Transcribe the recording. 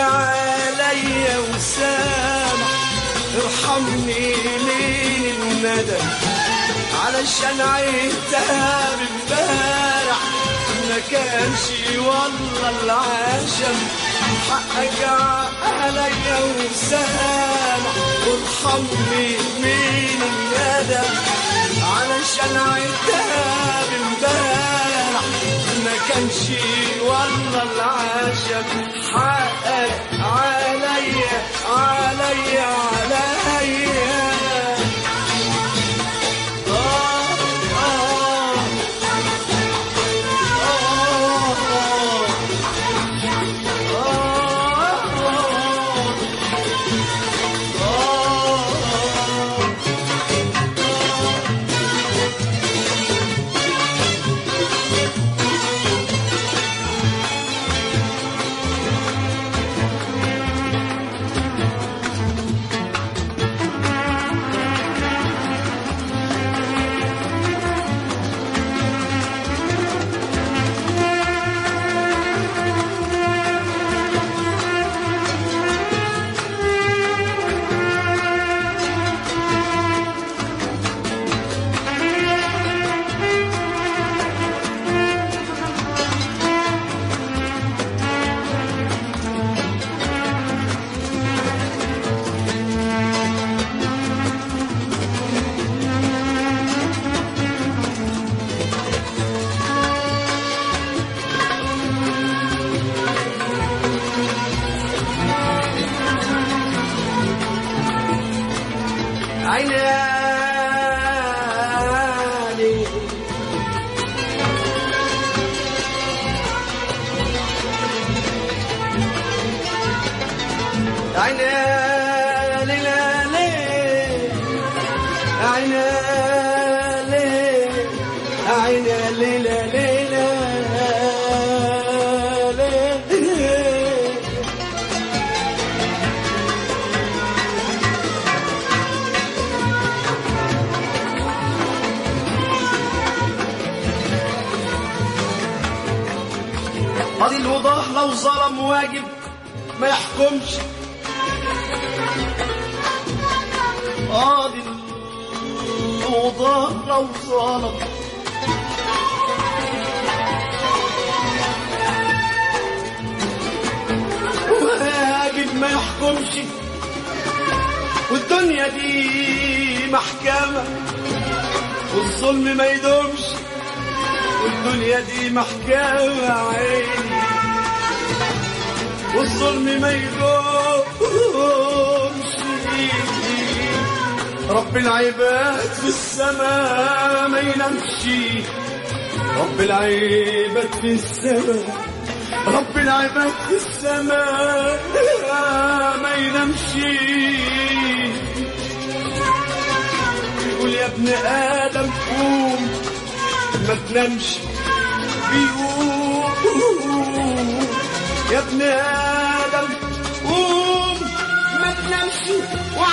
عليا وسامح ارحمني لين الندم علشان عيتها بامبارح ما كانش والله العشم حقك عليا وسامح وارحمني من الندم علشان عيتها بامبارح ما كانش والله العشم حقك عليا عليا عليا عيني عيني ليلى ليل عيني ليل عيني ليلى ليلى ليل قاضي الوضاح لو ظلم واجب ما يحكمش قاضي الوضاح لو ظلم واجب ما يحكمش والدنيا دي محكمة والظلم ما يدومش والدنيا دي محكمة عيني والظلم ما يدومش رب العباد في السماء ما ينامش رب العباد في السماء رب العباد في السماء ما ينامش يقول يا ابن آدم قوم ما تنامش بيقوم يا ابن آدم قوم ما تنامش